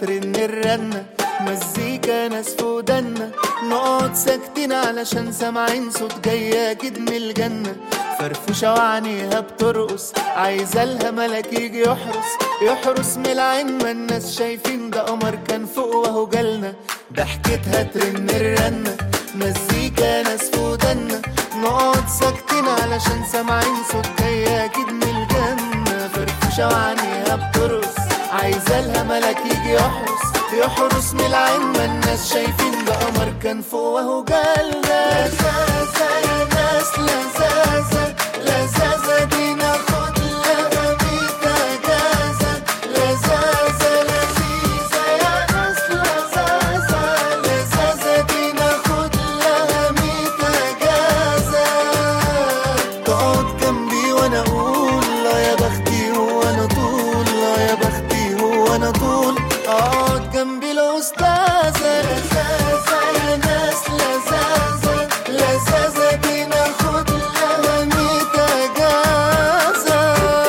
ترن الرنة مزيكا ناس في ودنا نقعد ساكتين علشان سامعين صوت جاي اكيد من الجنة فرفوشة وعينيها بترقص عايزة لها ملك يجي يحرس يحرس من العين ما الناس شايفين ده قمر كان فوق وهو جالنا ضحكتها ترن الرنة مزيكا ناس في ودنا نقعد ساكتين علشان سامعين صوت جاي اكيد من الجنة فرفوشة وعينيها بترقص عايزة لها ملك يجي يحرس يحرس من العين ما الناس شايفين ده قمر كان فوق وهو جالنا لزازة يا ناس لزازة لزازة دي ناخد لها ميت اجازة لزازة لذيذة يا ناس لزازة لزازة دي ناخد لها ميت اجازة تقعد جنبي وانا اقول لا يا بختي هو انا طول لا يا بختي هو انا طول اقعد جنبي الاستاذة لزازة يا ناس لزازة لزازة دي ناخد لها ميت اجازة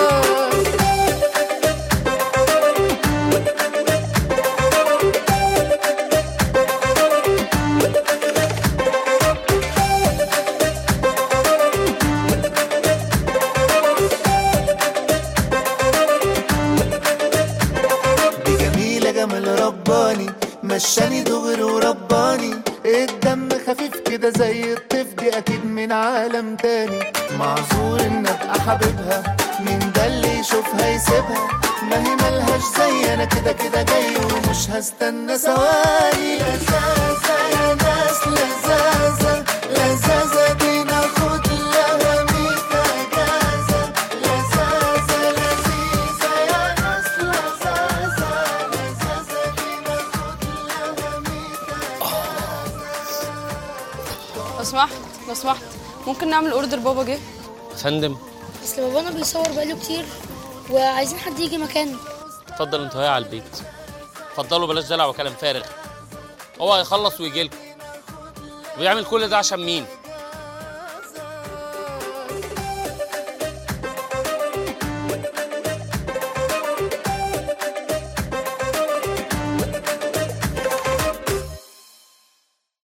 دي جميلة جمال رباني مشاني دغري ورباني الدم خفيف كده زي الطيف دي اكيد من عالم تاني معذور ان ابقى حبيبها مين ده اللي يشوفها يسيبها ما هي ملهاش زي انا كده كده جاي ومش هستنى ثواني لزازة يا ناس لزازة لزازة دي ناخد لها ميت اجازة لزازة لذيذة يا ناس لزازة لزازة دي ناخد لها ميت لو سمحت لو سمحت ممكن نعمل اوردر بابا جه فندم اصل بابانا بيصور بقاله كتير وعايزين حد يجي مكانه اتفضل انت وهي على البيت اتفضلوا بلاش دلع وكلام فارغ هو هيخلص ويجي لكم ويعمل كل ده عشان مين